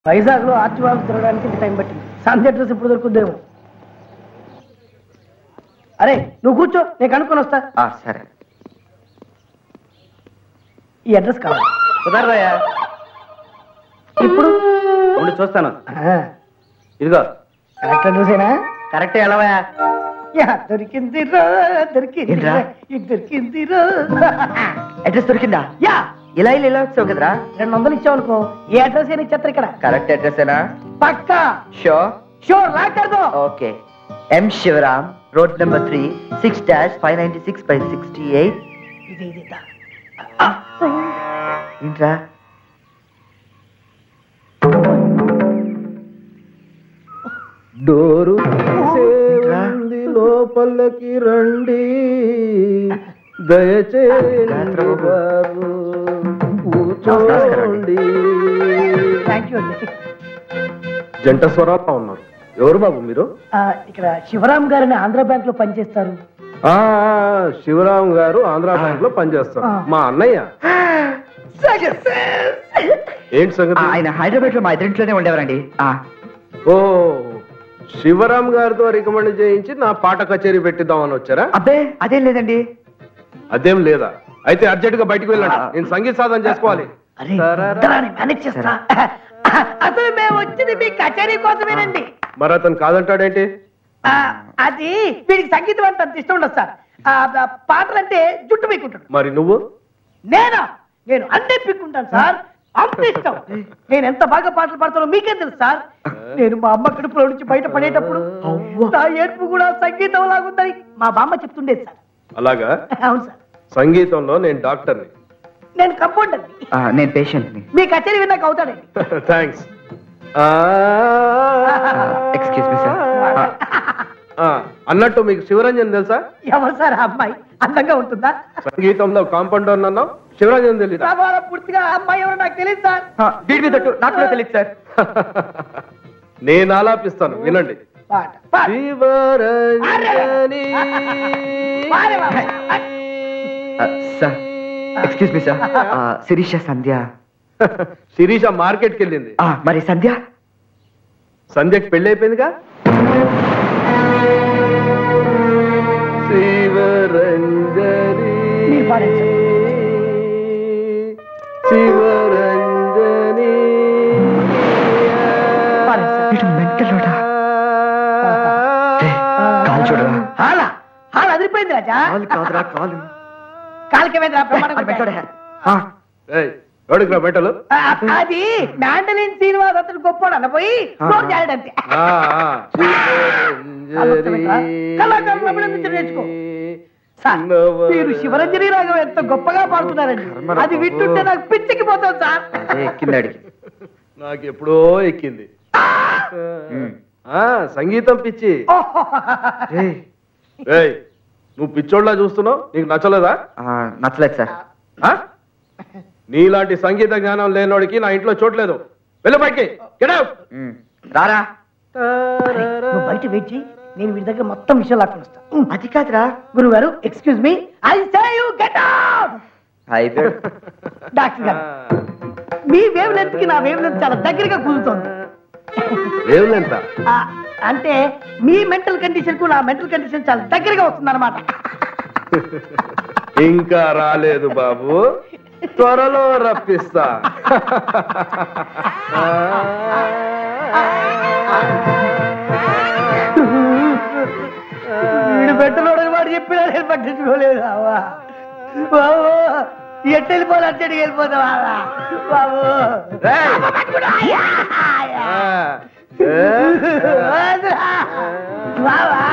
వైజాగ్ లో arch walk తిరగడానికి ఇంత టైం పట్టింది సంధ్య అడ్రస్ ఇప్పుడు దొరుకుద్దేమో అరే నువ్వు కూర్చో నేను కనుక్కొని వస్తా ఆ, సరే ఈ అడ్రస్ కావాలి కుదరదయ్యా ఇప్పుడు ఉండి చూస్తాను ఆ, ఇదిగో కరెక్ట్ అడ్రసేనా కరెక్ట్ ఎలావయ్యా యా దొరికింది రో దొరికింది ఏంట్రా? రో, ఇది దొరికింది రో అడ్రస్ దొరికిందా యా ఇలా ఇలా ఇలా వచ్చావు కదరా రెండు వందలు ఇచ్చావు అనుకో ఏ అడ్రస్ అయినా ఇచ్చేస్తారు ఇక్కడ కరెక్ట్ అడ్రస్సేనా పక్కా షో షూర్ లాక్కర్దో okay M Shivram road number three six dash five ninety six by sixty eight ఇది ఇది ఇదా. ఏంట్రా డోరు ఏంట్రా? తీసేయండి, లోపలికి రండి దయచేయండి రాత్రి బాబు. బాబు కూర్చోండి థ్యాంక్ యూ అండి జంట స్వరాలు ఉన్నారు ఎవరు బాబు మీరు ఆ, ఇక్కడ శివరాం గారిని ఆంధ్ర బ్యాంక్ లో పనిచేస్తారు ఆ శివరాం గారు ఆంధ్ర బ్యాంక్ లో పనిచేస్తారు ఆ. మా అన్నయ్య ఏంటి సంగతి ఆయన హైదరాబాద్ లో మా ఇద్దరింట్లోనే ఉండేవారండి ఆ, ఓ శివరాం గారితో రికమెండ్ చేయించి నా పాట కచేరీ పెట్టిద్దామని వచ్చారా అబ్బే అదేం లేదండి అదేం లేదా అయితే అర్జెంట్ గా బయటికి వెళ్ళండి ఆ. నేను సంగీత సాధన చేసుకోవాలి అరే సరరా. ఇద్దరాని మేనేజ్ చేస్తా అసలు మేము వచ్చింది మీ కచేరీ కోసమేనండి మరి అతను కాదంటాడేంటి ఆ, అది వీడికి సంగీతం అంటే అంత ఇష్టం ఉండదు సార్ ఆ, ఆ, పాటలంటే జుట్టు పీక్కుంటాడు మరి నువ్వు నేనా నేను అన్నీ పీక్కుంటాను సార్ అంత ఇష్టం నేను ఎంత బాగా పాటలు పాడతానో మీకేం తెలుసు సార్ నేను మా అమ్మ కడుపులో నుంచి బయట పడేటప్పుడు నా ఏడుపు కూడా సంగీతం లాగుందని మా బామ్మ చెప్తుండేది సార్ అలాగా అవును సార్ సంగీతంలో నేను డాక్టర్ని నేను కంపౌండర్ని ఆ, నేను పేషెంట్ని మీ కచేరీ విన్నాక అవుతాడండి థ్యాంక్స్ ఎక్స్క్యూజ్ మీ సార్ అన్నట్టు మీకు శివరంజన్ తెలుసా ఎవరు సార్ ఆ అమ్మాయి అందంగా ఉంటుందా సంగీతంలో కాంపౌండర్ అన్నావు శివరంజన్ తెలీదా ప్రభావం పూర్తిగా ఆ అమ్మాయి ఎవరో నాకు తెలియదు సార్ వీడి మీద ఒట్టు, నాకు కూడా తెలియదు సార్ నేను ఆలాపిస్తాను వినండి పాట పాట శివరంజని పాడే బాబు. ఆ, సార్ ఎక్స్క్యూజ్ మీ సార్ ఆ, శిరీష సంధ్య శిరీష మార్కెట్కి వెళ్ళింది ఆ, మరి సంధ్య సంధ్యకి పెళ్లి అయిపోయిందిగా శివరంజని మీరు పాడండి శివరంజని పాడండి సార్. వీడు మెంటలోడా కాలు చూడరా హాలా హాల అదిరిపోయింది రాజా కాలు కాదురా కాలు కాలికి ఏమైందిరా? బ్రహ్మాండంగా ఆ, మెంటోడే. కొట్టాడు. ఆ, ఏయ్, ఎవడికి రా బెట్టలు ఆ, అది మ్యాండలిన్ శ్రీనివాస్ అతను గొప్పోడు అన్న పోయి ఫ్లోర్ చేయడంతే ఆ, ఆ. అమృతమేనా? కళాకారులు అభినందించడం నేర్చుకో. సార్ మీరు శివరంజని రాగం ఎంత గొప్పగా పాడుతున్నారండి కర్మరా అది బాబు. వింటుంటే నాకు పిచ్చికి పోతుంది సార్ అదే ఎక్కిందాడికి నాకు ఎప్పుడో ఎక్కింది ఉమ్. ఆ సంగీతం పిచ్చి ఓహో. ఏయ్, ఏయ్ నువ్వు పిచ్చోళ్ళ చూస్తున్నావు నీకు నచ్చలేదా ఆ, నచ్చలేదు సార్ ఆ? నీలాంటి సంగీత జ్ఞానం లేనోడికి నా ఇంట్లో చోట్లేదు వెళ్ళు బయటికి Get out. ఉమ్. రారా అరే, నువ్వు బయట వెయిట్ చేయి నేను వీడి దగ్గర మొత్తం విషయం లాక్కుని వస్తా ఉమ్. అది కాదురా గురువు గారు excuse me I say you get out అయితే డాక్టర్ గారు మీ వేవ్ లెంత్ కి నా వేవ్ లెంత్ చాలా దగ్గరగా కుదురుతోంది వేవ్లెంత ఆ, అంటే మీ మెంటల్ కండిషన్ కు నా మెంటల్ కండిషన్ చాలా దగ్గరగా వస్తుంది అనమాట ఇంకా రాలేదు బాబు త్వరలో రప్పిస్తా వీడు పెట్టలోడని వాడు చెప్పినా నేను పట్టించుకోలేదు బావా బాబు ఎట్టు వెళ్ళిపోవాలి అట్టడికి వెళ్ళిపోతావా బాబు రేయ్. అయ్యా, అయ్యా. ఆ. ఏ? వదరా. బావా